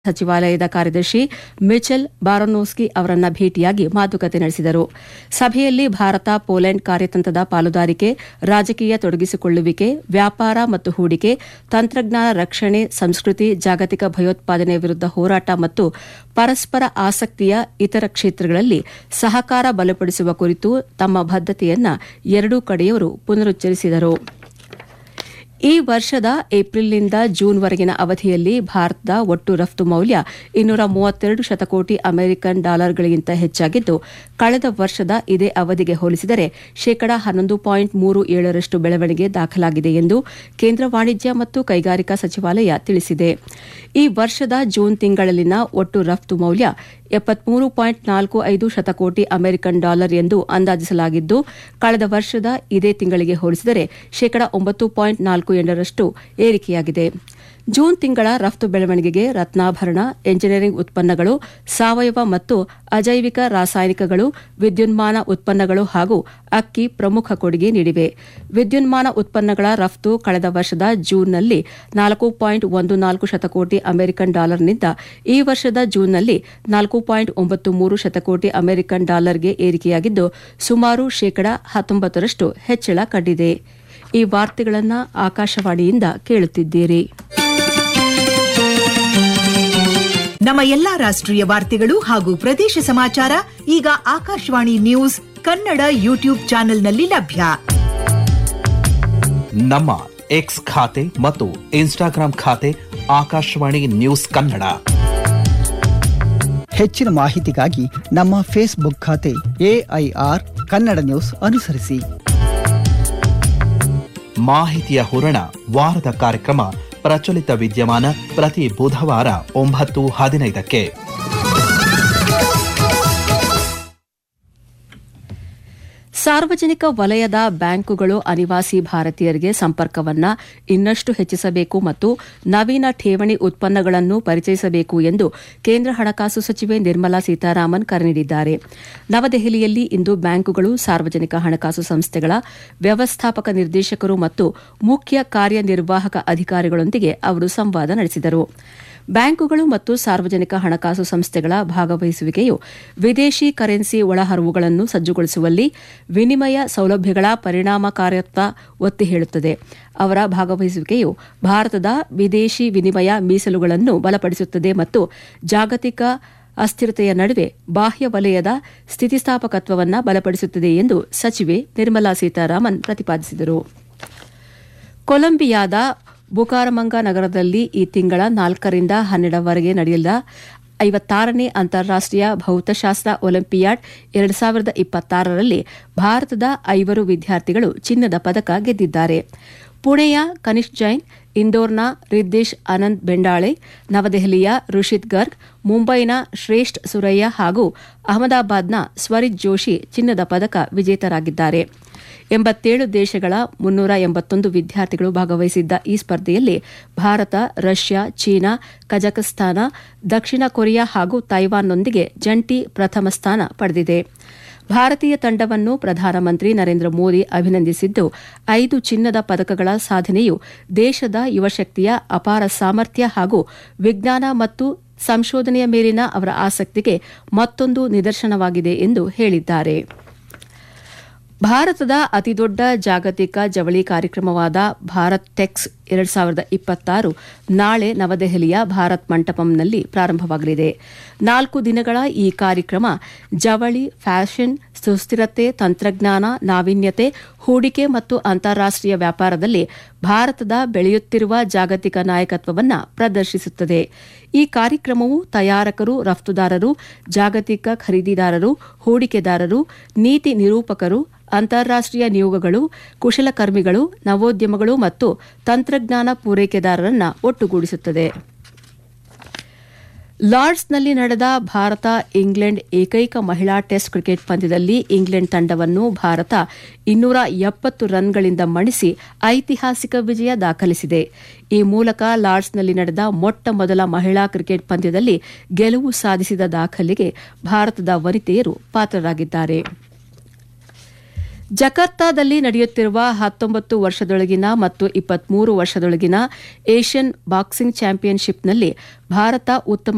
ಸಚಿವಾಲಯದ ಕಾರ್ಯದರ್ಶಿ ಮಿಚೆಲ್ ಬಾರನೋಸ್ಕಿ ಅವರನ್ನ ಭೇಟಿಯಾಗಿ ಮಾತುಕತೆ ನಡೆಸಿದರು ಸಭೆಯಲ್ಲಿ ಭಾರತ ಪೋಲೆಂಡ್ ಕಾರ್ಯತಂತ್ರದ ಪಾಲುದಾರಿಕೆ ರಾಜಕೀಯ ತೊಡಗಿಸಿಕೊಳ್ಳುವಿಕೆ ವ್ಯಾಪಾರ ಮತ್ತು ಹೂಡಿಕೆ ತಂತ್ರಜ್ಞಾನ ರಕ್ಷಣೆ ಸಂಸ್ಕೃತಿ ಜಾಗತಿಕ ಭಯೋತ್ಪಾದನೆ ವಿರುದ್ಧ ಹೋರಾಟ ಮತ್ತು ಪರಸ್ಪರ ಆಸಕ್ತಿಯ ಇತರ ಕ್ಷೇತ್ರಗಳಲ್ಲಿ ಸಹಕಾರ ಬಲಪಡಿಸುವ ಕುರಿತು ತಮ್ಮ ಬದ್ದತೆಯನ್ನ ಎರಡೂ ಕಡೆಯವರು ಪುನರುಚ್ಚರಿಸಿದರು ಈ ವರ್ಷದ ಏಪ್ರಿಲ್ನಿಂದ ಜೂನ್ವರೆಗಿನ ಅವಧಿಯಲ್ಲಿ ಭಾರತದ ಒಟ್ಟು ರಫ್ತು ಮೌಲ್ಯ ಇನ್ನೂರ ಮೂವತ್ತೆರಡು ಶತಕೋಟಿ ಅಮೆರಿಕನ್ ಡಾಲರ್ಗಳಿಗಿಂತ ಹೆಚ್ಚಾಗಿದ್ದು ಕಳೆದ ವರ್ಷದ ಇದೇ ಅವಧಿಗೆ ಹೋಲಿಸಿದರೆ ಶೇಕಡಾ ಹನ್ನೊಂದು ಪಾಯಿಂಟ್ ಮೂರು ಏಳರಷ್ಟು ಬೆಳವಣಿಗೆ ದಾಖಲಾಗಿದೆ ಎಂದು ಕೇಂದ್ರ ವಾಣಿಜ್ಯ ಮತ್ತು ಕೈಗಾರಿಕಾ ಸಚಿವಾಲಯ ತಿಳಿಸಿದೆ ಈ ವರ್ಷದ ಜೂನ್ ತಿಂಗಳಲ್ಲಿನ ಒಟ್ಟು ರಫ್ತು ಮೌಲ್ಯ ಎಪ್ಪತ್ಮೂರು ಪಾಯಿಂಟ್ ನಾಲ್ಕು ಐದು ಶತಕೋಟಿ ಅಮೆರಿಕನ್ ಡಾಲರ್ ಎಂದು ಅಂದಾಜಿಸಲಾಗಿದ್ದು ಕಳೆದ ವರ್ಷದ ಇದೇ ತಿಂಗಳಿಗೆ ಹೋಲಿಸಿದರೆ ಶೇಕಡಾ ಒಂಬತ್ತು ಪಾಯಿಂಟ್ ನಾಲ್ಕು ಎಂಟರಷ್ಟು ಏರಿಕೆಯಾಗಿದೆ ಜೂನ್ ತಿಂಗಳ ರಫ್ತು ಬೆಳವಣಿಗೆಗೆ ರತ್ನಾಭರಣ ಎಂಜಿನಿಯರಿಂಗ್ ಉತ್ಪನ್ನಗಳು ಸಾವಯವ ಮತ್ತು ಅಜೈವಿಕ ರಾಸಾಯನಿಕಗಳು ವಿದ್ಯುನ್ಮಾನ ಉತ್ಪನ್ನಗಳು ಹಾಗೂ ಅಕ್ಕಿ ಪ್ರಮುಖ ಕೊಡುಗೆ ನೀಡಿವೆ ವಿದ್ಯುನ್ಮಾನ ಉತ್ಪನ್ನಗಳ ರಫ್ತು ಕಳೆದ ವರ್ಷದ ಜೂನ್ನಲ್ಲಿ ನಾಲ್ಕು ಪಾಯಿಂಟ್ ಒಂದು ನಾಲ್ಕು ಶತಕೋಟಿ ಅಮೆರಿಕನ್ ಡಾಲರ್ನಿಂದ ಈ ವರ್ಷದ ಜೂನ್ನಲ್ಲಿ ನಾಲ್ಕು ಪಾಯಿಂಟ್ ಒಂಬತ್ತು ಮೂರು ಶತಕೋಟಿ ಅಮೆರಿಕನ್ ಡಾಲರ್ಗೆ ಏರಿಕೆಯಾಗಿದ್ದು ಸುಮಾರು ಶೇಕಡಾ ಹತ್ತೊಂಬತ್ತರಷ್ಟು ಹೆಚ್ಚಳ ಕಂಡಿದೆ ಈ ವಾರ್ತೆಗಳನ್ನು ಆಕಾಶವಾಣಿಯಿಂದ ಕೇಳುತ್ತಿದ್ದೀರಿ ನಮ್ಮ ಎಲ್ಲಾ ರಾಷ್ಟ್ರೀಯ ವಾರ್ತೆಗಳು ಹಾಗೂ ಪ್ರದೇಶ ಸಮಾಚಾರ ಈಗ ಆಕಾಶವಾಣಿ ನ್ಯೂಸ್ ಕನ್ನಡ ಯೂಟ್ಯೂಬ್ ಚಾನೆಲ್ನಲ್ಲಿ ಲಭ್ಯ ನಮ್ಮ ಎಕ್ಸ್ ಖಾತೆ ಮತ್ತು ಇನ್ಸ್ಟಾಗ್ರಾಂ ಖಾತೆ ಆಕಾಶವಾಣಿ ನ್ಯೂಸ್ ಕನ್ನಡ ಹೆಚ್ಚಿನ ಮಾಹಿತಿಗಾಗಿ ನಮ್ಮ ಫೇಸ್ಬುಕ್ ಖಾತೆ ಎಐಆರ್ ಕನ್ನಡ ನ್ಯೂಸ್ ಅನುಸರಿಸಿ ಮಾಹಿತಿಯ ಹೂರಣ ವಾರದ ಕಾರ್ಯಕ್ರಮ ಪ್ರಚಲಿತ ವಿದ್ಯಮಾನ ಪ್ರತಿ ಬುಧವಾರ ಒಂಬತ್ತು ಹದಿನೈದಕ್ಕೆ ಸಾರ್ವಜನಿಕ ವಲಯದ ಬ್ಯಾಂಕುಗಳು ಅನಿವಾಸಿ ಭಾರತೀಯರಿಗೆ ಸಂಪರ್ಕವನ್ನ ಇನ್ನಷ್ಟು ಹೆಚ್ಚಿಸಬೇಕು ಮತ್ತು ನವೀನ ಠೇವಣಿ ಉತ್ಪನ್ನಗಳನ್ನು ಪರಿಚಯಿಸಬೇಕು ಎಂದು ಕೇಂದ್ರ ಹಣಕಾಸು ಸಚಿವೆ ನಿರ್ಮಲಾ ಸೀತಾರಾಮನ್ ಕರೆ ನೀಡಿದ್ದಾರೆ ನವದೆಹಲಿಯಲ್ಲಿ ಇಂದು ಬ್ಯಾಂಕುಗಳು ಸಾರ್ವಜನಿಕ ಹಣಕಾಸು ಸಂಸ್ಥೆಗಳ ವ್ಯವಸ್ಥಾಪಕ ನಿರ್ದೇಶಕರು ಮತ್ತು ಮುಖ್ಯ ಕಾರ್ಯನಿರ್ವಾಹಕ ಅಧಿಕಾರಿಗಳೊಂದಿಗೆ ಅವರು ಸಂವಾದ ನಡೆಸಿದರು ಬ್ಯಾಂಕುಗಳು ಮತ್ತು ಸಾರ್ವಜನಿಕ ಹಣಕಾಸು ಸಂಸ್ಥೆಗಳ ಭಾಗವಹಿಸುವಿಕೆಯು ವಿದೇಶಿ ಕರೆನ್ಸಿ ಒಳಹರಿವುಗಳನ್ನು ಸಜ್ಜುಗೊಳಿಸುವಲ್ಲಿ ವಿನಿಮಯ ಸೌಲಭ್ಯಗಳ ಪರಿಣಾಮಕಾರಿತ್ವ ಒತ್ತಿ ಹೇಳುತ್ತದೆ ಅವರ ಭಾಗವಹಿಸುವಿಕೆಯು ಭಾರತದ ವಿದೇಶಿ ವಿನಿಮಯ ಮೀಸಲುಗಳನ್ನು ಬಲಪಡಿಸುತ್ತದೆ ಮತ್ತು ಜಾಗತಿಕ ಅಸ್ಥಿರತೆಯ ನಡುವೆ ಬಾಹ್ಯ ವಲಯದ ಸ್ಥಿತಿಸ್ಥಾಪಕತ್ವವನ್ನು ಬಲಪಡಿಸುತ್ತದೆ ಎಂದು ಸಚಿವೆ ನಿರ್ಮಲಾ ಸೀತಾರಾಮನ್ ಪ್ರತಿಪಾದಿಸಿದರು ಕೊಲಂಬಿಯಾದ ಬುಕಾರಮಂಗ ನಗರದಲ್ಲಿ ಈ ತಿಂಗಳ ನಾಲ್ಕರಿಂದ ಹನ್ನೆರಡರವರೆಗೆ ನಡೆಯಲಿದ ಐವತ್ತಾರನೇ ಅಂತಾರಾಷ್ಟೀಯ ಭೌತಶಾಸ್ತ್ರ ಒಲಿಂಪಿಯಾಡ್ ಎರಡು ಸಾವಿರದ ಇಪ್ಪತ್ತಾರರಲ್ಲಿ ಭಾರತದ ಐವರು ವಿದ್ಯಾರ್ಥಿಗಳು ಚಿನ್ನದ ಪದಕ ಗೆದ್ದಿದ್ದಾರೆ ಪುಣೆಯ ಕನಿಷ್ಕ್ ಜೈನ್ ಇಂದೋರ್ನ ರಿದ್ದೇಶ್ ಆನಂದ್ ಬೆಂಡಾಳೆ ನವದೆಹಲಿಯ ರುಷಿತ್ ಗರ್ಗ್ ಮುಂಬೈನ ಶ್ರೇಷ್ಠ ಸುರಯ್ಯ ಹಾಗೂ ಅಹಮದಾಬಾದ್ನ ಸ್ವರಿತ್ ಜೋಶಿ ಚಿನ್ನದ ಪದಕ ವಿಜೇತರಾಗಿದ್ದಾರೆ ಎಂಬತ್ತೇಳು ದೇಶಗಳ ಮುನ್ನೂರ ಎಂಬತ್ತೊಂದು ವಿದ್ಯಾರ್ಥಿಗಳು ಭಾಗವಹಿಸಿದ್ದ ಈ ಸ್ಪರ್ಧೆಯಲ್ಲಿ ಭಾರತ ರಷ್ಯಾ ಚೀನಾ ಕಜಕಸ್ತಾನ ದಕ್ಷಿಣ ಕೊರಿಯಾ ಹಾಗೂ ತೈವಾನ್ನೊಂದಿಗೆ ಜಂಟಿ ಪ್ರಥಮ ಸ್ಥಾನ ಪಡೆದಿದೆ ಭಾರತೀಯ ತಂಡವನ್ನು ಪ್ರಧಾನಮಂತ್ರಿ ನರೇಂದ್ರ ಮೋದಿ ಅಭಿನಂದಿಸಿದ್ದು ಐದು ಚಿನ್ನದ ಪದಕಗಳ ಸಾಧನೆಯು ದೇಶದ ಯುವಶಕ್ತಿಯ ಅಪಾರ ಸಾಮರ್ಥ್ಯ ಹಾಗೂ ವಿಜ್ಞಾನ ಮತ್ತು ಸಂಶೋಧನೆಯ ಮೇಲಿನ ಅವರ ಆಸಕ್ತಿಗೆ ಮತ್ತೊಂದು ನಿದರ್ಶನವಾಗಿದೆ ಎಂದು ಹೇಳಿದ್ದಾರೆ ಭಾರತದ ಅತಿದೊಡ್ಡ ಜಾಗತಿಕ ಜವಳಿ ಕಾರ್ಯಕ್ರಮವಾದ ಭಾರತ್ ಟೆಕ್ಸ್ ಎರಡು ಸಾವಿರದ ಇಪ್ಪತ್ತಾರು ನಾಳೆ ನವದೆಹಲಿಯ ಭಾರತ್ ಮಂಟಪಂನಲ್ಲಿ ಪ್ರಾರಂಭವಾಗಲಿದೆ ನಾಲ್ಕು ದಿನಗಳ ಈ ಕಾರ್ಯಕ್ರಮ ಜವಳಿ ಫ್ಯಾಷನ್ ಸುಸ್ಥಿರತೆ ತಂತ್ರಜ್ಞಾನ ನಾವೀನ್ಯತೆ ಹೂಡಿಕೆ ಮತ್ತು ಅಂತಾರಾಷ್ಟೀಯ ವ್ಯಾಪಾರದಲ್ಲಿ ಭಾರತದ ಬೆಳೆಯುತ್ತಿರುವ ಜಾಗತಿಕ ನಾಯಕತ್ವವನ್ನು ಪ್ರದರ್ಶಿಸುತ್ತದೆ ಈ ಕಾರ್ಯಕ್ರಮವು ತಯಾರಕರು ರಫ್ತುದಾರರು ಜಾಗತಿಕ ಖರೀದಿದಾರರು ಹೂಡಿಕೆದಾರರು ನೀತಿ ನಿರೂಪಕರು ಅಂತಾರಾಷ್ಟೀಯ ನಿಯೋಗಗಳು ಕುಶಲಕರ್ಮಿಗಳು ನವೋದ್ಯಮಗಳು ಮತ್ತು ತಂತ್ರಜ್ಞಾನ ಪೂರೈಕೆದಾರರನ್ನು ಒಟ್ಟುಗೂಡಿಸುತ್ತದೆ ಲಾರ್ಡ್ಸ್ನಲ್ಲಿ ನಡೆದ ಭಾರತ ಇಂಗ್ಲೆಂಡ್ ಏಕೈಕ ಮಹಿಳಾ ಟೆಸ್ಟ್ ಕ್ರಿಕೆಟ್ ಪಂದ್ಯದಲ್ಲಿ ಇಂಗ್ಲೆಂಡ್ ತಂಡವನ್ನು ಭಾರತ ಇನ್ನೂರ ಎಪ್ಪತ್ತು ರನ್ಗಳಿಂದ ಮಣಿಸಿ ಐತಿಹಾಸಿಕ ವಿಜಯ ದಾಖಲಿಸಿದೆ ಈ ಮೂಲಕ ಲಾರ್ಡ್ಸ್ನಲ್ಲಿ ನಡೆದ ಮೊಟ್ಟ ಮೊದಲ ಮಹಿಳಾ ಕ್ರಿಕೆಟ್ ಪಂದ್ಯದಲ್ಲಿ ಗೆಲುವು ಸಾಧಿಸಿದ ದಾಖಲೆಗೆ ಭಾರತದ ವನಿತೆಯರು ಪಾತ್ರರಾಗಿದ್ದಾರೆ ಜಕಾರ್ತಾದಲ್ಲಿ ನಡೆಯುತ್ತಿರುವ ಹತ್ತೊಂಬತ್ತು ವರ್ಷದೊಳಗಿನ ಮತ್ತು ಇಪ್ಪತ್ಮೂರು ವರ್ಷದೊಳಗಿನ ಏಷ್ಯನ್ ಬಾಕ್ಸಿಂಗ್ ಚಾಂಪಿಯನ್ಶಿಪ್ನಲ್ಲಿ ಭಾರತ ಉತ್ತಮ